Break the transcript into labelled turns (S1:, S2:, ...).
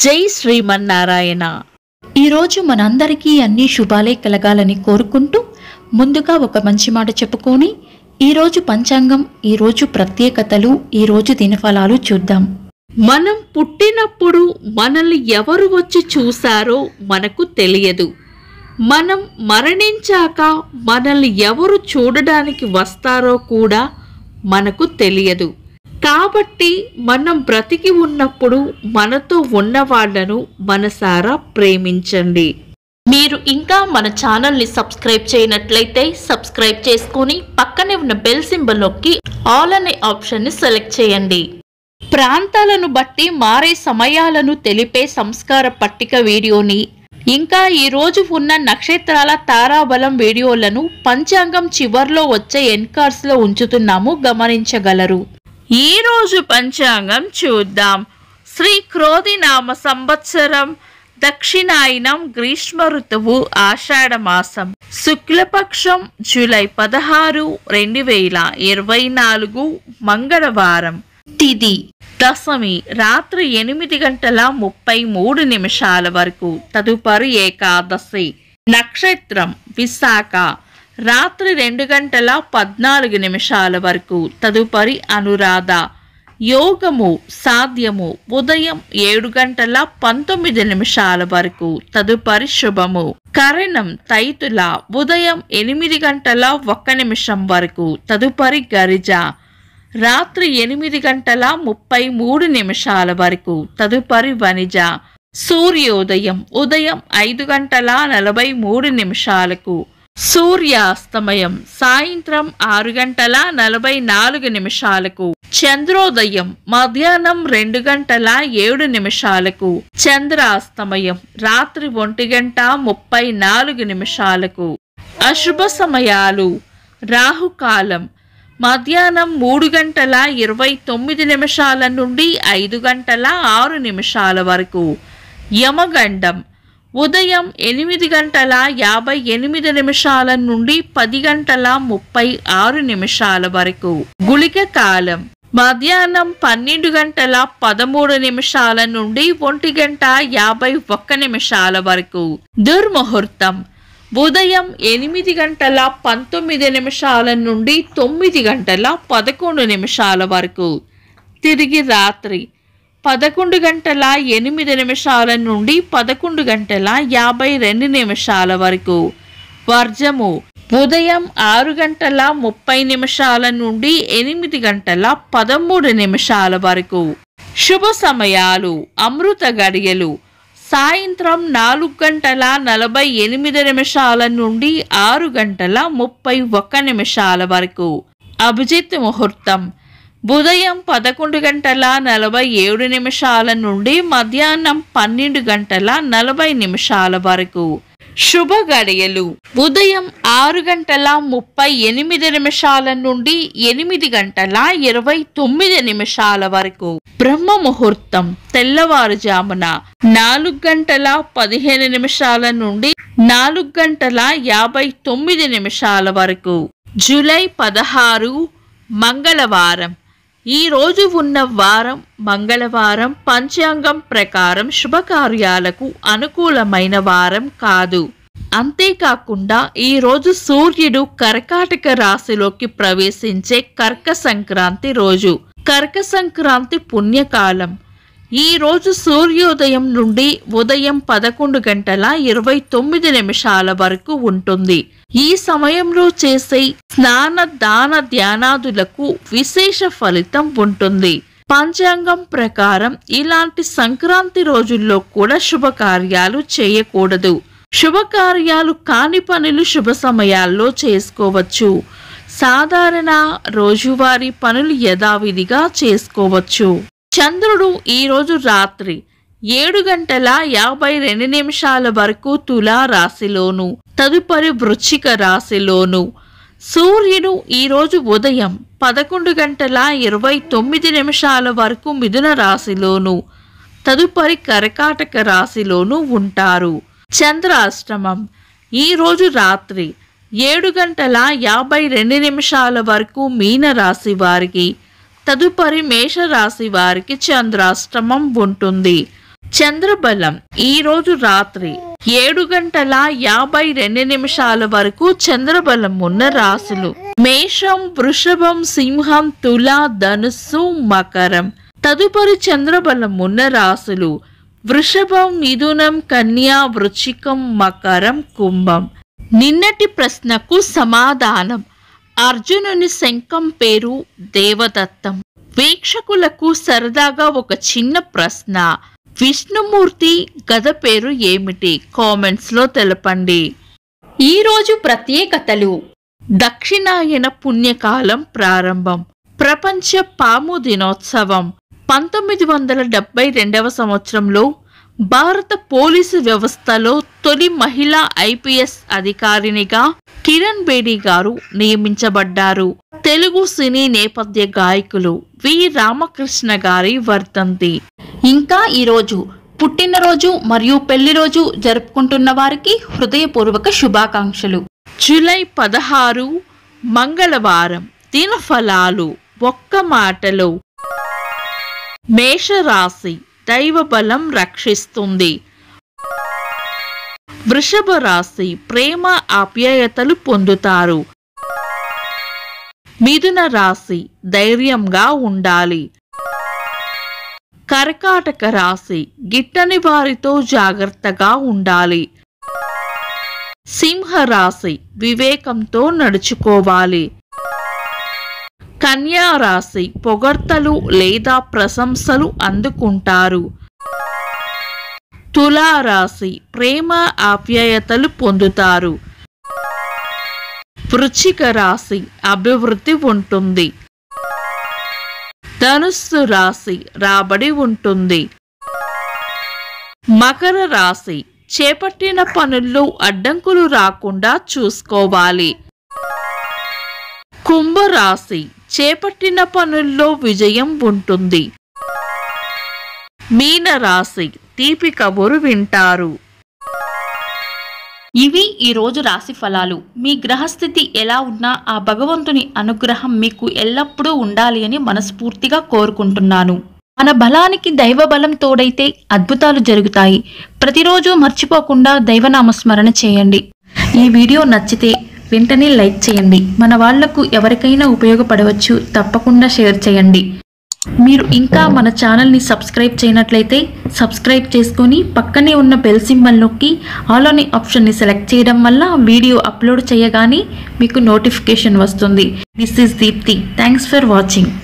S1: జై శ్రీమన్నారాయణ
S2: ఈరోజు మనందరికీ అన్ని శుభాలే కలగాలని కోరుకుంటూ ముందుగా ఒక మంచి మాట చెప్పుకొని ఈరోజు పంచాంగం ఈరోజు ప్రత్యేకతలు ఈరోజు దినఫలాలు చూద్దాం
S1: మనం పుట్టినప్పుడు మనల్ని ఎవరు వచ్చి చూశారో మనకు తెలియదు మనం మరణించాక మనల్ని ఎవరు చూడడానికి వస్తారో కూడా మనకు తెలియదు కాబట్టి మనం బ్రతికి ఉన్నప్పుడు మనతో ఉన్న వాళ్ళను మనసారా ప్రేమించండి మీరు ఇంకా మన ఛానల్ని సబ్స్క్రైబ్ చేయనట్లయితే సబ్స్క్రైబ్ చేసుకొని పక్కనే ఉన్న బెల్ సింబల్ నొక్కి ఆల్ అనే ఆప్షన్ని సెలెక్ట్ చేయండి ప్రాంతాలను బట్టి మారే సమయాలను తెలిపే సంస్కార పట్టిక వీడియోని ఇంకా ఈ రోజు ఉన్న నక్షత్రాల తారాబలం వీడియోలను పంచాంగం చివర్లో వచ్చే ఎన్కార్స్ లో ఉంచుతున్నాము గమనించగలరు ఈ రోజు పంచాంగం చూద్దాం శ్రీ క్రోధి నామ సంవత్సరం దక్షిణాయనం గ్రీష్మ ఋతువు ఆషాఢ మాసం శుక్లపక్షం జూలై పదహారు రెండు వేల ఇరవై నాలుగు మంగళవారం తిది దశమి రాత్రి ఎనిమిది గంటల ముప్పై మూడు నిమిషాల వరకు తదుపరి ఏకాదశి నక్షత్రం విశాఖ రాత్రి రెండు గంటల పద్నాలుగు నిమిషాల వరకు తదుపరి అనురాధ యోగము సాధ్యము ఉదయం ఏడు గంటల పంతొమ్మిది నిమిషాల వరకు తదుపరి శుభము కరణం తైతుల ఉదయం ఎనిమిది గంటల ఒక్క నిమిషం వరకు తదుపరి గరిజ రాత్రి ఎనిమిది గంటల ముప్పై మూడు నిమిషాల వరకు తదుపరి వనిజ సూర్యోదయం ఉదయం ఐదు గంటల నలభై మూడు నిమిషాలకు సూర్యాస్తమయం సాయంత్రం ఆరు గంటల నలభై నాలుగు నిమిషాలకు చంద్రోదయం మధ్యాహ్నం రెండు గంటల ఏడు నిమిషాలకు చంద్రాస్తమయం రాత్రి ఒంటి గంట ముప్పై నాలుగు నిమిషాలకు అశుభ సమయాలు రాహుకాలం మధ్యాహ్నం మూడు గంటల ఇరవై తొమ్మిది నిమిషాల నుండి ఐదు గంటల ఆరు నిమిషాల వరకు యమగండం ఉదయం ఎనిమిది గంటల యాభై ఎనిమిది నిమిషాల నుండి పది గంటల ముప్పై ఆరు నిమిషాల వరకు గుళిక కాలం మధ్యాహ్నం పన్నెండు గంటల పదమూడు నిమిషాల నుండి ఒంటి గంట యాభై ఒక్క నిమిషాల వరకు దుర్ముహూర్తం ఉదయం ఎనిమిది గంటల పంతొమ్మిది నిమిషాల నుండి తొమ్మిది గంటల పదకొండు నిమిషాల వరకు తిరిగి రాత్రి పదకొండు గంటల ఎనిమిది నిమిషాల నుండి పదకొండు గంటల యాభై రెండు నిమిషాల వరకు వర్జము ఉదయం ఆరు గంటల ముప్పై నిమిషాల నుండి ఎనిమిది గంటల పదమూడు నిమిషాల వరకు శుభ సమయాలు అమృత గడియలు సాయంత్రం నాలుగు గంటల నలభై ఎనిమిది నిమిషాల నుండి ఆరు గంటల ముప్పై ఒక్క నిమిషాల వరకు అభిజిత్ ముహూర్తం ఉదయం పదకొండు గంటల నలభై ఏడు నిమిషాల నుండి మధ్యాహ్నం పన్నెండు గంటల నలభై నిమిషాల వరకు శుభ గడియలు ఉదయం ఆరు గంటల ముప్పై ఎనిమిది నిమిషాల నుండి ఎనిమిది గంటల ఇరవై తొమ్మిది నిమిషాల వరకు బ్రహ్మ ముహూర్తం తెల్లవారుజామున నాలుగు గంటల పదిహేను నిమిషాల నుండి నాలుగు గంటల యాభై తొమ్మిది నిమిషాల వరకు జూలై పదహారు మంగళవారం ఈ రోజు ఉన్న వారం మంగళవారం పంచాంగం ప్రకారం శుభకార్యాలకు అనుకూలమైన వారం కాదు అంతేకాకుండా ఈ రోజు సూర్యుడు కర్కాటక రాశిలోకి ప్రవేశించే కర్క సంక్రాంతి రోజు కర్క సంక్రాంతి పుణ్యకాలం ఈ రోజు సూర్యోదయం నుండి ఉదయం పదకొండు గంటల ఇరవై తొమ్మిది నిమిషాల వరకు ఉంటుంది ఈ సమయంలో చేసే స్నాన దాన ధ్యానాదులకు విశేష ఫలితం ఉంటుంది పంచాంగం ప్రకారం ఇలాంటి సంక్రాంతి రోజుల్లో కూడా శుభకార్యాలు చేయకూడదు శుభకార్యాలు కాని పనులు శుభ సమయాల్లో చేసుకోవచ్చు సాధారణ రోజువారీ పనులు యథావిధిగా చేసుకోవచ్చు చంద్రుడు ఈరోజు రాత్రి ఏడు గంటల యాభై రెండు నిమిషాల వరకు తులా రాశిలోను తదుపరి వృశ్చిక రాశిలోను సూర్యుడు ఈరోజు ఉదయం పదకొండు గంటల ఇరవై తొమ్మిది నిమిషాల వరకు మిథున రాశిలోను తదుపరి కర్కాటక రాశిలోను ఉంటారు చంద్రాష్టమం ఈరోజు రాత్రి ఏడు గంటల యాభై రెండు నిమిషాల వరకు మీన రాశి వారికి తదుపరి మేషరాశి వారికి చంద్రాష్టమం ఉంటుంది చంద్రబలం ఈ రోజు రాత్రి ఏడు గంటల యాభై రెండు నిమిషాల వరకు చంద్రబలం ఉన్న రాశులు మేషం వృషభం సింహం తుల ధనుస్సు మకరం తదుపరి చంద్రబలం ఉన్న రాశులు వృషభం మిథునం కన్యా వృచ్చికం మకరం కుంభం నిన్నటి ప్రశ్నకు సమాధానం అర్జునుని శంఖం పేరు దేవదత్తం వీక్షకులకు సరదాగా ఒక చిన్న ప్రశ్న విష్ణుమూర్తి గద పేరు ఏమిటి కామెంట్స్ లో తెలపండి
S2: ఈ రోజు ప్రత్యేకతలు
S1: దక్షిణాయన పుణ్యకాలం ప్రారంభం ప్రపంచ పాము దినోత్సవం పంతొమ్మిది వందల డెబ్బై రెండవ సంవత్సరంలో భారత పోలీసు వ్యవస్థలో తొలి మహిళా ఐపీఎస్ అధికారినిగా కిరణ్ బేడి గారు నియమించబడ్డారు తెలుగు సినీ నేపథ్య గాయకులు వి రామకృష్ణ గారి వర్ధంతి
S2: ఇంకా ఈరోజు పుట్టినరోజు మరియు పెళ్లి రోజు జరుపుకుంటున్న వారికి హృదయపూర్వక శుభాకాంక్షలు
S1: జూలై పదహారు మంగళవారం దినఫలాలు ఒక్క మాటలో మేషరాశి దైవ బలం రక్షిస్తుంది వృషభ రాశి ప్రేమ ఆప్యాయతలు పొందుతారు మిథున రాశి ధైర్యంగా ఉండాలి కర్కాటక రాశి గిట్టని వారితో జాగ్రత్తగా ఉండాలి సింహ రాశి వివేకంతో నడుచుకోవాలి కన్యా రాశి పొగడ్తలు లేదా ప్రశంసలు అందుకుంటారు తులా రాశి ప్రేమ ఆప్యాయతలు పొందుతారు వృచ్చిక రాశి అభివృద్ధి ఉంటుంది ధనుస్సు రాశి రాబడి ఉంటుంది మకర రాశి చేపట్టిన పనుల్లో అడ్డంకులు రాకుండా చూసుకోవాలి కుంభరాశి చేపట్టిన పనుల్లో విజయం ఉంటుంది మీనరాశి తీపి కబురు వింటారు
S2: ఇవి ఈ రోజు రాశి ఫలాలు మీ గ్రహస్థితి ఎలా ఉన్నా ఆ భగవంతుని అనుగ్రహం మీకు ఎల్లప్పుడూ ఉండాలి అని మనస్ఫూర్తిగా కోరుకుంటున్నాను మన బలానికి దైవ బలం తోడైతే అద్భుతాలు జరుగుతాయి ప్రతిరోజు మర్చిపోకుండా దైవనామస్మరణ చేయండి ఈ వీడియో నచ్చితే వెంటనే లైక్ చేయండి మన వాళ్లకు ఎవరికైనా ఉపయోగపడవచ్చు తప్పకుండా షేర్ చేయండి మీరు ఇంకా మన ఛానల్ని సబ్స్క్రైబ్ చేయనట్లయితే సబ్స్క్రైబ్ చేసుకొని పక్కనే ఉన్న బెల్ సింబల్ నొక్కి ఆల్ అనే ఆప్షన్ని సెలెక్ట్ చేయడం వల్ల వీడియో అప్లోడ్ చేయగానే మీకు నోటిఫికేషన్ వస్తుంది this is Deepti thanks for watching